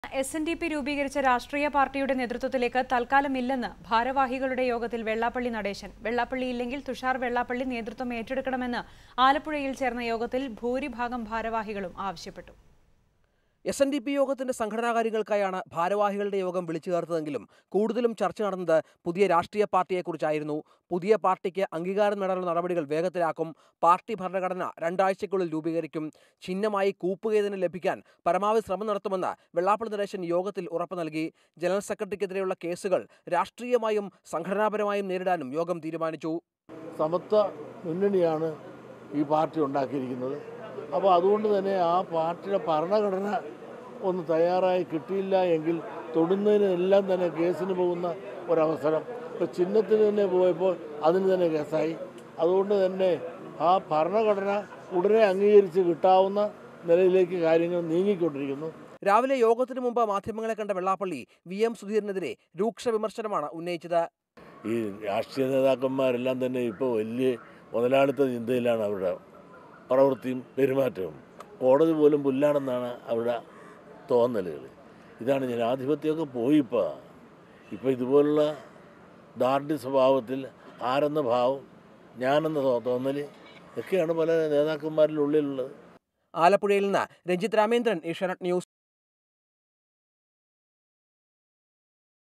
S N D P രൂപീകരിച്ച രാഷ്ട്രീയ പാർട്ടിയുടെ നേതൃത്വത്തിലേക്ക് തൽക്കാലമില്ലെന്ന് ഭാരവാഹികളുടെ യോഗത്തിൽ വെള്ളാപ്പള്ളി നടേശൻ വെള്ളാപ്പള്ളി ഇല്ലെങ്കിൽ തുഷാർ വെള്ളാപ്പള്ളി നേതൃത്വം ഏറ്റെടുക്കണമെന്ന് ആലപ്പുഴയിൽ ചേർന്ന യോഗത്തിൽ ഭൂരിഭാഗം ഭാരവാഹികളും ആവശ്യപ്പെട്ടു എസ് എൻ ഡി പി യോഗത്തിന്റെ സംഘടനാകാര്യങ്ങൾക്കായാണ് ഭാരവാഹികളുടെ യോഗം വിളിച്ചു ചേർത്തതെങ്കിലും കൂടുതലും ചർച്ച നടന്നത് പുതിയ രാഷ്ട്രീയ പാർട്ടിയെക്കുറിച്ചായിരുന്നു പുതിയ പാർട്ടിക്ക് അംഗീകാരം നേടാനുള്ള നടപടികൾ വേഗത്തിലാക്കും പാർട്ടി ഭരണഘടന രണ്ടാഴ്ചയ്ക്കുള്ളിൽ രൂപീകരിക്കും ചിഹ്നമായി കൂപ്പുകേതിന് ലഭിക്കാൻ പരമാവധി ശ്രമം നടത്തുമെന്ന് വെള്ളാപ്പള്ളി നടേശൻ യോഗത്തിൽ ഉറപ്പു നൽകി ജനറൽ സെക്രട്ടറിക്കെതിരെയുള്ള കേസുകൾ രാഷ്ട്രീയമായും സംഘടനാപരമായും നേരിടാനും യോഗം തീരുമാനിച്ചു സമത്വ മുന്നണിയാണ് ഈ പാർട്ടി ഉണ്ടാക്കിയിരിക്കുന്നത് അപ്പോൾ അതുകൊണ്ട് തന്നെ ആ പാർട്ടിയുടെ ഭരണഘടന ഒന്ന് തയ്യാറായി കിട്ടിയില്ല എങ്കിൽ തൊടുന്നതിനെല്ലാം തന്നെ കേസിന് പോകുന്ന ഒരവസരം ഇപ്പോൾ ചിഹ്നത്തിന് തന്നെ പോയപ്പോൾ അതിന് തന്നെ കേസായി അതുകൊണ്ട് തന്നെ ആ ഭരണഘടന ഉടനെ അംഗീകരിച്ച് കിട്ടാവുന്ന നിലയിലേക്ക് കാര്യങ്ങൾ നീങ്ങിക്കൊണ്ടിരിക്കുന്നു രാവിലെ യോഗത്തിനു മുമ്പ് മാധ്യമങ്ങളെ കണ്ട വെള്ളാപ്പള്ളി വി എം സുധീരനെതിരെ രൂക്ഷ വിമർശനമാണ് ഉന്നയിച്ചത് ഈ രാഷ്ട്രീയ നേതാക്കന്മാരെല്ലാം തന്നെ ഇപ്പോൾ വലിയ മുതലാളിത്ത ചിന്തയിലാണ് അവരുടെ പ്രവൃത്തിയും പെരുമാറ്റവും കോടതി പോലും പുല്ലാണെന്നാണ് അവരുടെ തോന്നലുകൾ ഇതാണ് ജനാധിപത്യമൊക്കെ പോയി ഇപ്പോൾ ഇപ്പോൾ ഇതുപോലുള്ള ദാർഢ്യ സ്വഭാവത്തിൽ ആരെന്ന ഭാവം ഞാനെന്ന തോ- തോന്നൽ ഒക്കെയാണ് പല നേതാക്കന്മാരിൽ ഉള്ളിലുള്ളത് ആലപ്പുഴയിൽ നിന്ന് രഞ്ജിത് രാമേന്ദ്രൻ ഏഷ്യാനെറ്റ് ന്യൂസ്